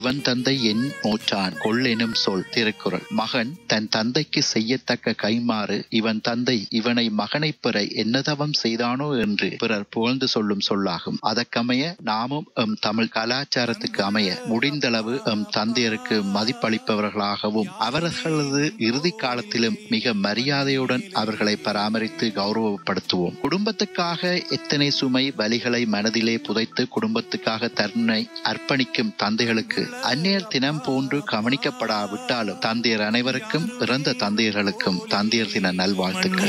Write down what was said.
இவன் தந்தை என் நோற்றான் கொள் எனும் சொல் திருக்குறள் மகன் தன் தந்தைக்கு செய்யத்தக்க கைமாறு இவன் தந்தை இவனை மகனைப் பெற என்னதவம் செய்தானோ என்று பிறர் புகழ்ந்து சொல்லும் சொல்லாகும் அதற்கமைய நாமும் எம் தமிழ் கலாச்சாரத்துக்கு அமைய முடிந்தளவு எம் தந்தையருக்கு மதிப்பளிப்பவர்களாகவும் அவர்களது இறுதி காலத்திலும் மிக மரியாதையுடன் அவர்களை பராமரித்து கௌரவப்படுத்துவோம் குடும்பத்துக்காக எத்தனை சுமை வலிகளை மனதிலே புதைத்து குடும்பத்துக்காக தன்னை அர்ப்பணிக்கும் தந்தைகளுக்கு அந்நியர் தினம் போன்று கவனிக்கப்படாவிட்டாலும் தந்தையர் அனைவருக்கும் இறந்த தந்தையர்களுக்கும் தந்தையர் தின நல்வாழ்த்துக்கள்